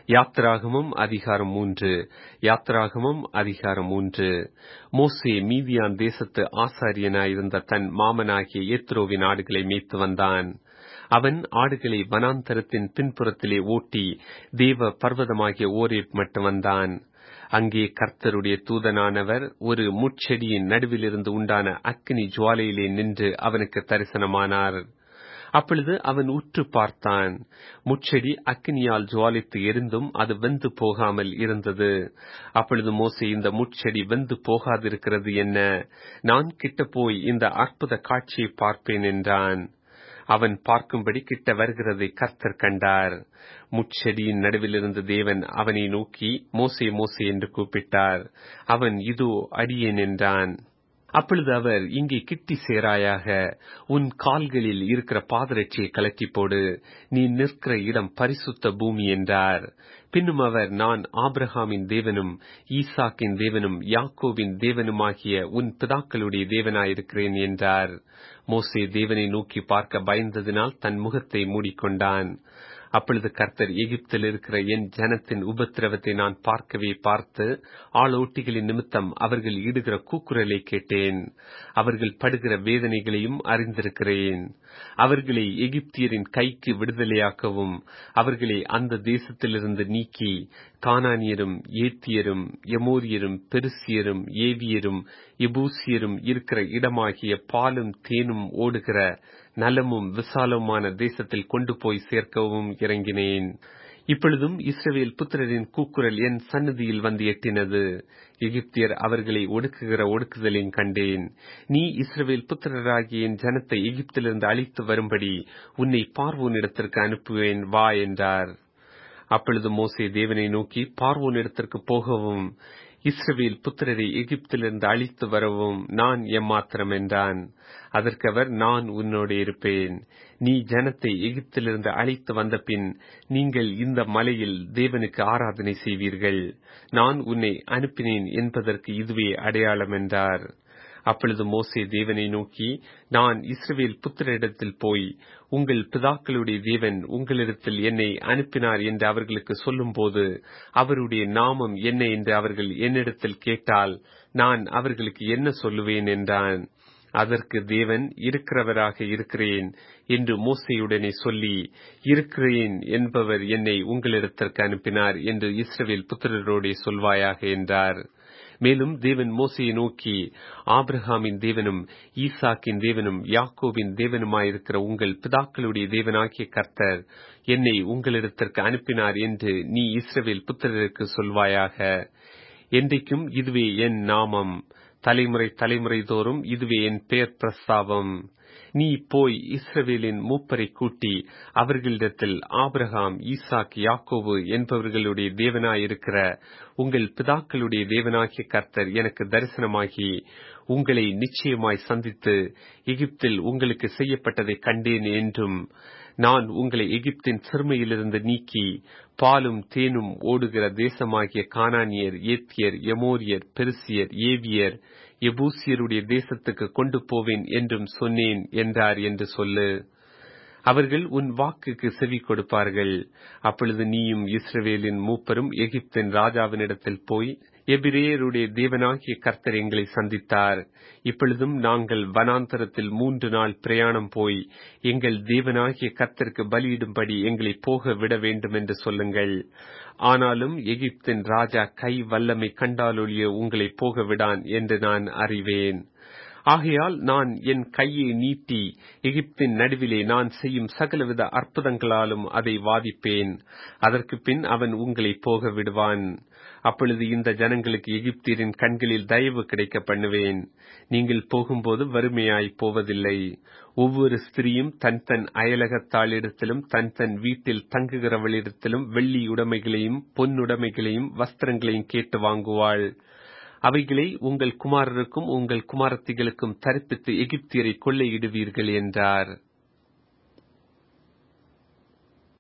யாத்திராகமம் அதிகாரம் மூன்று யாத்திராகமம் அதிகாரம் மூன்று மோசே மீதியான் தேசத்து ஆசாரியனாயிருந்த தன் மாமனாகிய ஏத்ரோவின் ஆடுகளை மேய்த்து வந்தான் அவன் ஆடுகளை வனாந்தரத்தின் பின்புறத்திலே ஓட்டி தேவ பர்வதமாகிய ஓரேப் மட்டும் வந்தான் அங்கே கர்த்தருடைய தூதனானவர் ஒரு முட்செடியின் நடுவிலிருந்து உண்டான அக்கினி ஜுவாலையிலே நின்று அவனுக்கு தரிசனமானார் அப்பொழுது அவன் உற்று பார்த்தான் முட்செடி அக்கினியால் ஜுவாலித்து எரிந்தும் அது வெந்து போகாமல் இருந்தது அப்பொழுது மோசே இந்த முட்செடி வெந்து போகாதிருக்கிறது என்ன நான் கிட்ட போய் இந்த அற்புத காட்சியை பார்ப்பேன் என்றான் அவன் பார்க்கும்படி கிட்ட வருகிறதை கர்த்தர் கண்டார் முட்செடியின் நடுவிலிருந்து தேவன் அவனை நோக்கி மோசே மோசே என்று கூப்பிட்டார் அவன் இதோ அடியேன் என்றான் அப்பொழுது அவர் இங்கே கிட்டி சேராயாக உன் கால்களில் இருக்கிற பாதரட்சியை கலட்டி போடு நீ நிற்கிற இடம் பரிசுத்த பூமி என்றார் பின்னும் அவர் நான் ஆப்ரஹாமின் தேவனும் ஈசாக்கின் தேவனும் யாக்கோவின் தேவனுமாகிய உன் பிதாக்களுடைய தேவனாயிருக்கிறேன் என்றார் மோசே தேவனை நோக்கி பார்க்க பயந்ததினால் தன் முகத்தை மூடிக்கொண்டான் அப்பொழுது கர்த்தர் எகிப்தில் இருக்கிற என் ஜனத்தின் உபத்திரவத்தை நான் பார்க்கவே பார்த்து ஆளோட்டிகளின் நிமித்தம் அவர்கள் இடுகிற கூக்குரலை கேட்டேன் அவர்கள் படுகிற வேதனைகளையும் அறிந்திருக்கிறேன் அவர்களை எகிப்தியரின் கைக்கு விடுதலையாக்கவும் அவர்களை அந்த தேசத்திலிருந்து நீக்கி கானானியரும் ஏத்தியரும் எமோரியரும் பெருசியரும் ஏவியரும் எபூசியரும் இருக்கிற இடமாகிய பாலும் தேனும் ஓடுகிற நலமும் விசாலமான தேசத்தில் கொண்டு போய் சேர்க்கவும் இறங்கினேன் இப்பொழுதும் இஸ்ரவேல் புத்திரரின் கூக்குரல் என் சன்னதியில் வந்து எட்டினது எகிப்தியர் அவர்களை ஒடுக்குகிற ஒடுக்குதலையும் கண்டேன் நீ இஸ்ரவேல் புத்திரராகிய என் ஜனத்தை எகிப்திலிருந்து அழித்து வரும்படி உன்னை பார்வோனிடத்திற்கு அனுப்புவேன் வா என்றார் அப்பொழுது மோசே தேவனை நோக்கி பார்வோனிடத்திற்கு போகவும் இஸ்ரவேல் புத்திரரை எகிப்திலிருந்து அழித்து வரவும் நான் எம்மாத்திரம் என்றான் அதற்கு அவர் நான் உன்னோடு இருப்பேன் நீ ஜனத்தை எகிப்திலிருந்து அழைத்து வந்த பின் நீங்கள் இந்த மலையில் தேவனுக்கு ஆராதனை செய்வீர்கள் நான் உன்னை அனுப்பினேன் என்பதற்கு இதுவே அடையாளம் என்றார் அப்பொழுது மோசே தேவனை நோக்கி நான் இஸ்ரவேல் புத்திரிடத்தில் போய் உங்கள் பிதாக்களுடைய தேவன் உங்களிடத்தில் என்னை அனுப்பினார் என்று அவர்களுக்கு சொல்லும்போது அவருடைய நாமம் என்ன என்று அவர்கள் என்னிடத்தில் கேட்டால் நான் அவர்களுக்கு என்ன சொல்லுவேன் என்றான் அதற்கு தேவன் இருக்கிறவராக இருக்கிறேன் என்று மோசையுடனே சொல்லி இருக்கிறேன் என்பவர் என்னை உங்களிடத்திற்கு அனுப்பினார் என்று இஸ்ரவேல் புத்திரரோடே சொல்வாயாக என்றார் மேலும் தேவன் மோசையை நோக்கி ஆப்ரஹாமின் தேவனும் ஈசாக்கின் தேவனும் யாக்கோவின் தேவனுமாயிருக்கிற உங்கள் பிதாக்களுடைய தேவனாகிய கர்த்தர் என்னை உங்களிடத்திற்கு அனுப்பினார் என்று நீ இஸ்ரவேல் புத்திரருக்கு சொல்வாயாக என்றைக்கும் இதுவே என் நாமம் தலைமுறை தலைமுறை தோறும் இதுவே என் பெயர் பிரஸ்தாபம் நீ போய் இஸ்ரவேலின் மூப்பரை கூட்டி அவர்களிடத்தில் ஆபிரகாம் ஈசாக் யாக்கோவு என்பவர்களுடைய தேவனாயிருக்கிற உங்கள் பிதாக்களுடைய தேவனாகிய கர்த்தர் எனக்கு தரிசனமாகி உங்களை நிச்சயமாய் சந்தித்து எகிப்தில் உங்களுக்கு செய்யப்பட்டதை கண்டேன் என்றும் நான் உங்களை எகிப்தின் சிறுமையிலிருந்து நீக்கி பாலும் தேனும் ஓடுகிற தேசமாகிய கானானியர் ஏத்தியர் எமோரியர் பெருசியர் ஏவியர் எபூசியருடைய தேசத்துக்கு கொண்டு போவேன் என்றும் சொன்னேன் என்றார் என்று சொல்லு அவர்கள் உன் வாக்குக்கு செவி கொடுப்பார்கள் அப்பொழுது நீயும் இஸ்ரவேலின் மூப்பரும் எகிப்தின் ராஜாவினிடத்தில் போய் எபிரேயருடைய தேவனாகிய கர்த்தர் எங்களை சந்தித்தார் இப்பொழுதும் நாங்கள் வனாந்தரத்தில் மூன்று நாள் பிரயாணம் போய் எங்கள் தேவனாகிய கர்த்தருக்கு பலியிடும்படி எங்களை போக விட வேண்டும் என்று சொல்லுங்கள் ஆனாலும் எகிப்தின் ராஜா கை வல்லமை கண்டாலொழிய உங்களை போக விடான் என்று நான் அறிவேன் ஆகையால் நான் என் கையை நீட்டி எகிப்தின் நடுவிலே நான் செய்யும் சகலவித அற்புதங்களாலும் அதை வாதிப்பேன் அதற்கு பின் அவன் உங்களை போக விடுவான் அப்பொழுது இந்த ஜனங்களுக்கு எகிப்தியரின் கண்களில் தயவு கிடைக்க பண்ணுவேன் நீங்கள் போகும்போது வறுமையாய் போவதில்லை ஒவ்வொரு ஸ்திரீயும் தன் தன் அயலகத்தாளிடத்திலும் தன் தன் வீட்டில் தங்குகிறவளிடத்திலும் வெள்ளி உடைமைகளையும் பொன்னுடைமைகளையும் வஸ்திரங்களையும் கேட்டு வாங்குவாள் அவைகளை உங்கள் குமாரருக்கும் உங்கள் குமாரத்திகளுக்கும் தரிப்பித்து எகிப்தியரை கொள்ளையிடுவீர்கள் என்றார்